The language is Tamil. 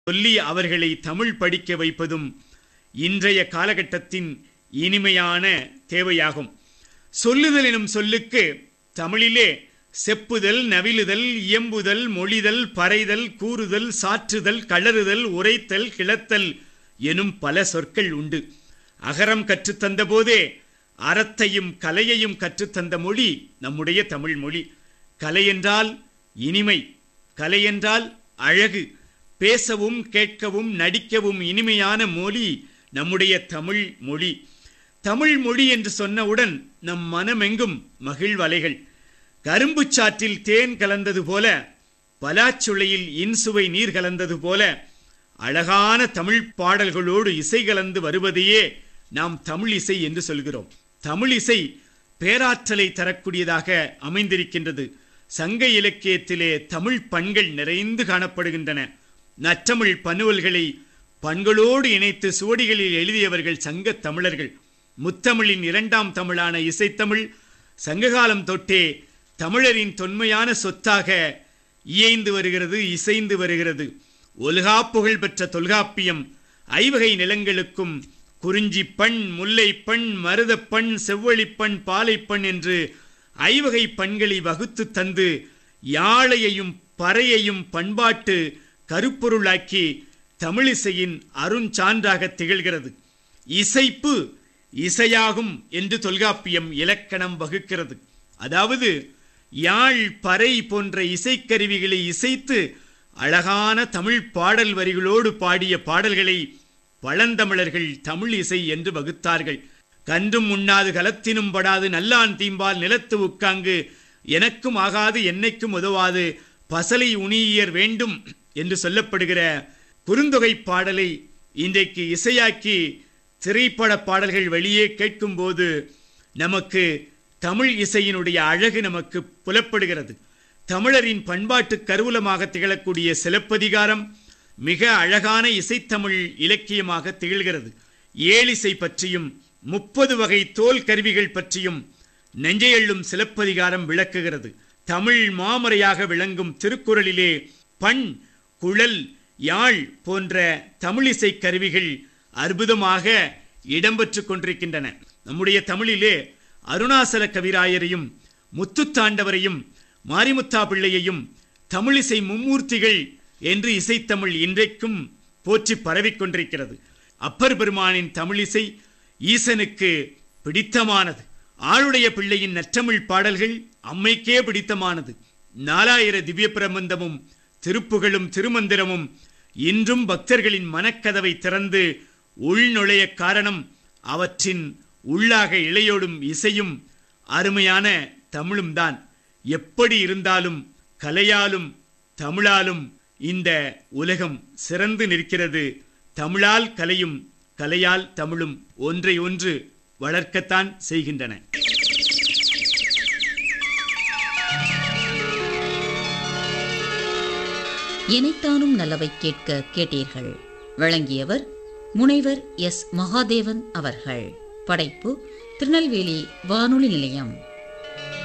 சொல்லி அவர்களை தமிழ் படிக்க வைப்பதும் இன்றைய காலகட்டத்தின் இனிமையான தேவையாகும் சொல்லுதல் எனும் சொல்லுக்கு தமிழிலே செப்புதல் நவிலுதல் இயம்புதல் மொழிதல் பறைதல் கூறுதல் சாற்றுதல் கலறுதல் உரைத்தல் கிளத்தல் எனும் பல சொற்கள் உண்டு அகரம் கற்றுத்தந்த போதே அறத்தையும் கலையையும் கற்றுத்தந்த மொழி நம்முடைய தமிழ் மொழி கலை என்றால் இனிமை கலை என்றால் அழகு பேசவும் கேட்கவும் நடிக்கவும் இனிமையான மொழி நம்முடைய தமிழ் மொழி தமிழ் மொழி என்று சொன்னவுடன் நம் மனமெங்கும் மகிழ்வலைகள் கரும்புச் சாற்றில் தேன் கலந்தது போல பலாச்சுளையில் இன்சுவை நீர் கலந்தது போல அழகான தமிழ் பாடல்களோடு இசை கலந்து வருவதையே நாம் தமிழ் இசை என்று சொல்கிறோம் தமிழ் இசை பேராற்றலை தரக்கூடியதாக அமைந்திருக்கின்றது சங்க இலக்கியத்திலே தமிழ் பண்கள் நிறைந்து காணப்படுகின்றன நற்றமிழ் பனுவல்களை பண்களோடு இணைத்து சுவடிகளில் எழுதியவர்கள் சங்க தமிழர்கள் முத்தமிழின் இரண்டாம் தமிழான இசைத்தமிழ் சங்ககாலம் தொட்டே தமிழரின் தொன்மையான சொத்தாக இயைந்து வருகிறது இசைந்து வருகிறது ஒல்கா புகழ் பெற்ற தொல்காப்பியம் ஐவகை நிலங்களுக்கும் குறிஞ்சி பண் முல்லை பண் மருதப்பண் செவ்வழிப்பண் பாலைப்பண் என்று ஐவகை பண்களை வகுத்து தந்து யாழையையும் பறையையும் பண்பாட்டு கருப்பொருளாக்கி தமிழிசையின் அருஞ்சான்றாக திகழ்கிறது இசைப்பு இசையாகும் என்று தொல்காப்பியம் இலக்கணம் வகுக்கிறது அதாவது யாழ் பறை போன்ற இசைக்கருவிகளை இசைத்து அழகான தமிழ் பாடல் வரிகளோடு பாடிய பாடல்களை பழந்தமிழர்கள் தமிழ் இசை என்று வகுத்தார்கள் கன்றும் உண்ணாது கலத்தினும் படாது நல்லான் தீம்பால் நிலத்து உட்காங்கு எனக்கும் ஆகாது என்னைக்கும் உதவாது பசலை உணியர் வேண்டும் என்று சொல்லப்படுகிற குறுந்தொகை பாடலை இன்றைக்கு இசையாக்கி திரைப்பட பாடல்கள் வெளியே கேட்கும்போது நமக்கு தமிழ் இசையினுடைய அழகு நமக்கு புலப்படுகிறது தமிழரின் பண்பாட்டு கருவூலமாக திகழக்கூடிய சிலப்பதிகாரம் மிக அழகான இசைத்தமிழ் இலக்கியமாக திகழ்கிறது ஏழிசை பற்றியும் முப்பது வகை தோல் கருவிகள் பற்றியும் நெஞ்சையள்ளும் சிலப்பதிகாரம் விளக்குகிறது தமிழ் மாமறையாக விளங்கும் திருக்குறளிலே பண் குழல் யாழ் போன்ற தமிழிசை கருவிகள் அற்புதமாக இடம்பெற்று கொண்டிருக்கின்றன நம்முடைய தமிழிலே அருணாசல கவிராயரையும் முத்துத்தாண்டவரையும் மாரிமுத்தா பிள்ளையையும் தமிழிசை மும்மூர்த்திகள் என்று இசைத்தமிழ் இன்றைக்கும் போற்றி பரவிக் கொண்டிருக்கிறது அப்பர் பெருமானின் தமிழிசை ஈசனுக்கு பிடித்தமானது ஆளுடைய பிள்ளையின் நற்றமிழ் பாடல்கள் அம்மைக்கே பிடித்தமானது நாலாயிர திவ்ய பிரபந்தமும் திருப்புகளும் திருமந்திரமும் இன்றும் பக்தர்களின் மனக்கதவை திறந்து உள்நுழைய காரணம் அவற்றின் உள்ளாக இளையோடும் இசையும் அருமையான தமிழும் தான் எப்படி இருந்தாலும் கலையாலும் தமிழாலும் இந்த உலகம் சிறந்து நிற்கிறது தமிழால் கலையும் கலையால் தமிழும் ஒன்றை ஒன்று வளர்க்கத்தான் செய்கின்றன இணைத்தானும் நல்லவை கேட்க கேட்டீர்கள் வழங்கியவர் முனைவர் எஸ் மகாதேவன் அவர்கள் படைப்பு திருநெல்வேலி வானொலி நிலையம்